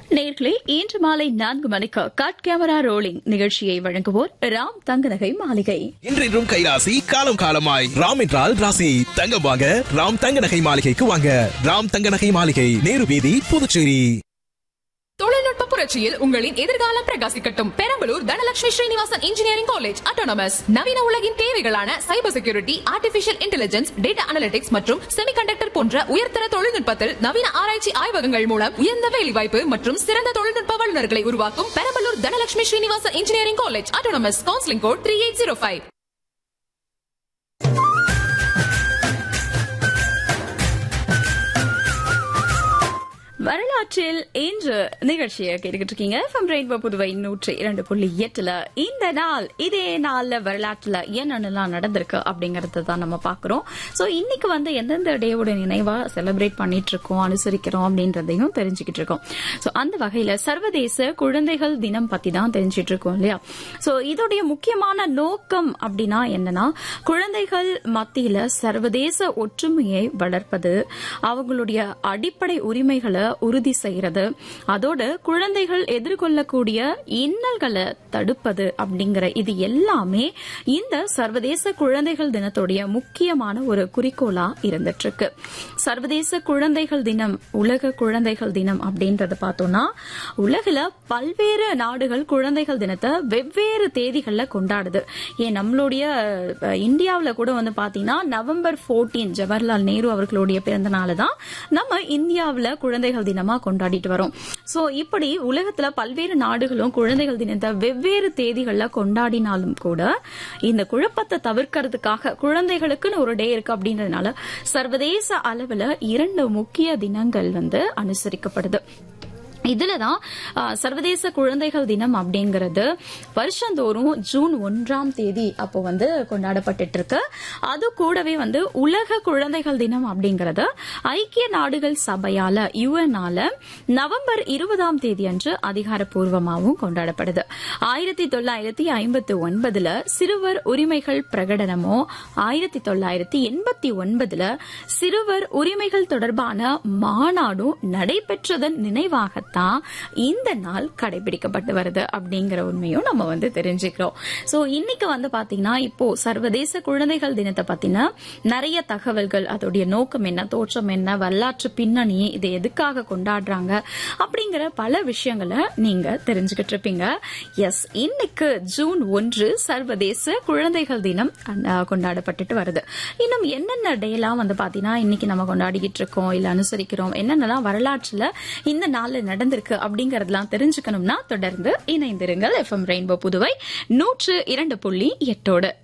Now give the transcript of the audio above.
நேர்களே இன்று மாலை நான்கு மணிக்கு கட் கேமரா ரோலிங் நிகழ்ச்சியை வழங்குவோர் ராம் தங்கநகை மாளிகை இன்றின்றும் கைராசி காலம் காலமாய் ராம் என்றால் ராசி தங்கம் வாங்க ராம் தங்க நகை மாளிகைக்கு வாங்க ராம் தங்க நகை மாளிகை நேரு வீதி புதுச்சேரி தொழில்நுட்ப புரட்சியில் உங்களின் எதிர்காலம் பிரகாசிக்கட்டும் Perambalur Dhanalakshmi Srinivasan engineering college autonomous நவீன உலகின் தேவைகளான cyber security artificial intelligence data analytics மற்றும் செமிகண்டக்டர் போன்ற உயர்தர தொழில்நுட்பத்தில் நவீன ஆராய்ச்சி ஆய்வகங்கள் மூலம் உயர்ந்த வேலைவாய்ப்பு மற்றும் சிறந்த தொழில்நுட்ப வல்லுநர்களை உருவாக்கும் Perambalur Dhanalakshmi Srinivasan engineering college autonomous counselling code three eight zero five வரலாற்றில் இன்று நிகழ்ச்சியை கேட்டுக்கிட்டு இருக்கீங்க ஃப்ரம் ரெயின்போ புதுவை நூற்றி இரண்டு புள்ளி எட்டுல இந்த நாள் இதே நாள்ல வரலாற்றுல என்னென்னலாம் நடந்திருக்கு அப்படிங்கறத தான் நம்ம பாக்குறோம் சோ இன்னைக்கு வந்து எந்தெந்த டேவோட நினைவா செலிப்ரேட் பண்ணிட்டு இருக்கோம் அனுசரிக்கிறோம் அப்படின்றதையும் தெரிஞ்சுக்கிட்டு இருக்கோம் சோ அந்த வகையில சர்வதேச குழந்தைகள் தினம் பத்தி தான் தெரிஞ்சிட்டு இருக்கோம் இல்லையா சோ இதோடைய முக்கியமான நோக்கம் அப்படின்னா என்னன்னா குழந்தைகள் மத்தியில சர்வதேச ஒற்றுமையை வளர்ப்பது அவங்களுடைய அடிப்படை உரிமைகளை உறுதி செய்யறது அதோட குழந்தைகள் எதிர்கொள்ளக்கூடிய இன்னல்களை தடுப்பது அப்படிங்கிற இது எல்லாமே இந்த சர்வதேச குழந்தைகள் தினத்துடைய முக்கியமான ஒரு குறிக்கோளா இருந்துட்டு இருக்கு சர்வதேச குழந்தைகள் தினம் உலக குழந்தைகள் தினம் அப்படின்றத பார்த்தோம்னா உலகில பல்வேறு நாடுகள் குழந்தைகள் தினத்தை வெவ்வேறு தேதிகள்ல கொண்டாடுது ஏன் நம்மளுடைய அஹ், இந்தியாவுல கூட வந்து பாத்தீங்கன்னா நவம்பர் 14 ஜவஹர்லால் நேரு அவர்களுடைய பிறந்த நாள் தான் நம்ம இந்தியாவுல குழந்தைகள் தினமா கொண்டாடிட்டு வரோம் சோ இப்படி உலகத்துல பல்வேறு நாடுகளும் குழந்தைகள் தினத்தை வெவ்வேறு தேதிகள்ல கொண்டாடினாலும் கூட இந்த குழப்பத்தை தவிர்க்கிறதுக்காக குழந்தைகளுக்குன்னு ஒரு டே இருக்கு அப்படின்றதுனால சர்வதேச அளவுல இரண்டு முக்கிய தினங்கள் வந்து அனுசரிக்கப்படுது இதுலதான் ஆ, சர்வதேச குழந்தைகள் தினம் அப்படிங்கறது வருஷந்தோறும் ஜூன் ஒன்றாம் தேதி அப்போ வந்து கொண்டாடப்பட்டுட்டு இருக்கு அது கூடவே வந்து உலக குழந்தைகள் தினம் அப்படிங்கறது ஐக்கிய நாடுகள் சபையால யுஎன்ஆல நவம்பர் இருபதாம் தேதி அன்று அதிகாரப்பூர்வமாகவும் கொண்டாடப்படுது ஆயிரத்தி தொள்ளாயிரத்தி ஐம்பத்தி ஒன்பதுல சிறுவர் உரிமைகள் பிரகடனமோ ஆயிரத்தி தொள்ளாயிரத்தி எண்பத்தி ஒன்பதுல சிறுவர் உரிமைகள் தொடர்பான மாநாடும் நடைபெற்றதன் நினைவாகத்தான் இந்த நாள் கடைபிடிக்கப்பட்டு வருது அப்படிங்கிற உண்மையும் நம்ம வந்து தெரிஞ்சுக்கிறோம் சோ இன்னைக்கு வந்து பாத்தீங்கன்னா இப்போ சர்வதேச குழந்தைகள் தினத்தை பத்தின நிறைய தகவல்கள் அதோடைய நோக்கம் என்ன தோற்றம் என்ன வரலாற்று பின்னணி இதை எதுக்காக கொண்டாடுறாங்க அப்படிங்கிற பல விஷயங்களை நீங்க தெரிஞ்சுக்கிட்டு இருப்பீங்க எஸ் இன்னைக்கு ஜூன் ஒன்று சர்வதேச குழந்தைகள் தினம் அஹ், கொண்டாடப்பட்டுட்டு வருது இன்னும் என்னென்ன டேலாம் வந்து பாத்தீங்கன்னா இன்னைக்கு நம்ம கொண்டாடிக்கிட்டு இருக்கோம் இல்ல அனுசரிக்கிறோம் என்னென்னலாம் வரலாற்றுல இந்த நாள்ல நடந்திருக்கு அப்படிங்கறதெல்லாம் தெரிஞ்சுக்கணும்னா தொடர்ந்து இணைந்திருங்கள் எஃப்எம் ரெயின்போ புதுவை நூற்று இரண்டு புள்ளி எட்டோடு